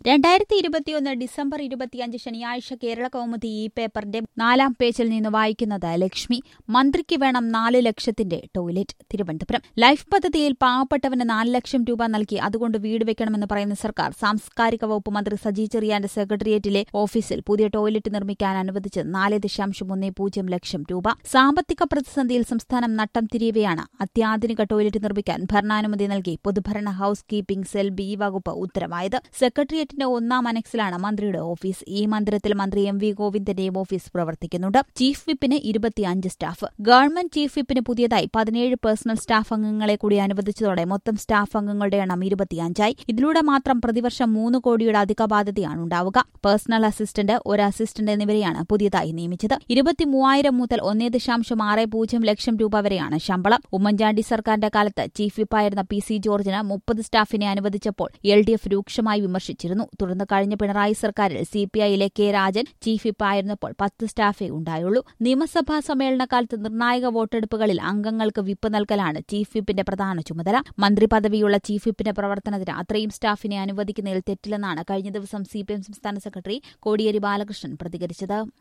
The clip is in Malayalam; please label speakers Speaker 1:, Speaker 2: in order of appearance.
Speaker 1: രണ്ടായിരത്തി ഇരുപത്തിയൊന്ന് ഡിസംബർ ഇരുപത്തിയഞ്ച് ശനിയാഴ്ച കേരള കൗമുദി ഈ പേപ്പറിന്റെ നാലാം പേജിൽ നിന്ന് വായിക്കുന്നത് ലക്ഷ്മി മന്ത്രിക്ക് വേണം നാല് ലക്ഷത്തിന്റെ ടോയ്ലറ്റ് തിരുവനന്തപുരം ലൈഫ് പദ്ധതിയിൽ പാവപ്പെട്ടവന് നാല് ലക്ഷം രൂപ നൽകി അതുകൊണ്ട് വീട് വെക്കണമെന്ന് പറയുന്ന സർക്കാർ സാംസ്കാരിക വകുപ്പ് മന്ത്രി സജി ചെറിയാന്റെ സെക്രട്ടേറിയറ്റിലെ ഓഫീസിൽ പുതിയ ടോയ്ലറ്റ് നിർമ്മിക്കാൻ അനുവദിച്ച് നാല് ദശാംശം ഒന്ന് പൂജ്യം ലക്ഷം രൂപ സാമ്പത്തിക പ്രതിസന്ധിയിൽ സംസ്ഥാനം നട്ടം തിരിയവെയാണ് അത്യാധുനിക ടോയ്ലറ്റ് നിർമ്മിക്കാൻ ഭരണാനുമതി നൽകി പൊതുഭരണ ഹൌസ് കീപ്പിംഗ് സെൽ ബി വകുപ്പ് ഉത്തരവായത് സെക്രട്ടേറിയറ്റിന്റെ ഒന്നാം അനക്സിലാണ് മന്ത്രിയുടെ ഓഫീസ് ഈ മന്ദിരത്തിൽ മന്ത്രി എം വി ഗോവിന്ദന്റെയും ഓഫീസ് പ്രവർത്തിക്കുന്നുണ്ട് ചീഫ് വിപ്പിന് ഇരുപത്തിയഞ്ച് സ്റ്റാഫ് ഗവൺമെന്റ് ചീഫ് വിപ്പിന് പുതിയതായി പതിനേഴ് പേഴ്സണൽ സ്റ്റാഫ് അംഗങ്ങളെ കൂടി അനുവദിച്ചതോടെ മൊത്തം സ്റ്റാഫ് അംഗങ്ങളുടെ എണ്ണം ഇരുപത്തിയഞ്ചായി ഇതിലൂടെ മാത്രം പ്രതിവർഷം മൂന്ന് കോടിയുടെ അധിക ബാധ്യതയാണ് ഉണ്ടാവുക പേഴ്സണൽ അസിസ്റ്റന്റ് ഒരു അസിസ്റ്റന്റ് എന്നിവരെയാണ് പുതിയതായി നിയമിച്ചത് ഇരുപത്തിമൂവായിരം മുതൽ ഒന്നേ ദശാംശം ആറ് പൂജ്യം ലക്ഷം രൂപ വരെയാണ് ശമ്പളം ഉമ്മൻചാണ്ടി സർക്കാരിന്റെ കാലത്ത് ചീഫ് വിപ്പായിരുന്ന പി സി ജോർജിന് മുപ്പത് സ്റ്റാഫിനെ അനുവദിച്ചപ്പോൾ എൽ ഡി എഫ് രൂക്ഷമായി വിമർശിച്ചിരുന്നു തുടർന്ന് കഴിഞ്ഞ പിണറായി സർക്കാരിൽ സി പി ഐയിലെ കെ രാജൻ ചീഫ് വിപ്പായിരുന്നപ്പോൾ പത്ത് സ്റ്റാഫേ ഉണ്ടായുള്ളൂ നിയമസഭാ സമ്മേളനകാലത്ത് നിർണായക വോട്ടെടുപ്പുകളിൽ അംഗങ്ങൾക്ക് വിപ്പ് നൽകലാണ് ചീഫ് വിപ്പിന്റെ പ്രധാന ചുമതല മന്ത്രി പദവിയുള്ള ചീഫ് വിപ്പിന്റെ പ്രവർത്തനത്തിന് അത്രയും സ്റ്റാഫിനെ അനുവദിക്കുന്നതിൽ തെറ്റില്ലെന്നാണ് കഴിഞ്ഞ ദിവസം സി സംസ്ഥാന സെക്രട്ടറി കോടിയേരി ബാലകൃഷ്ണൻ പ്രതികരിച്ചത്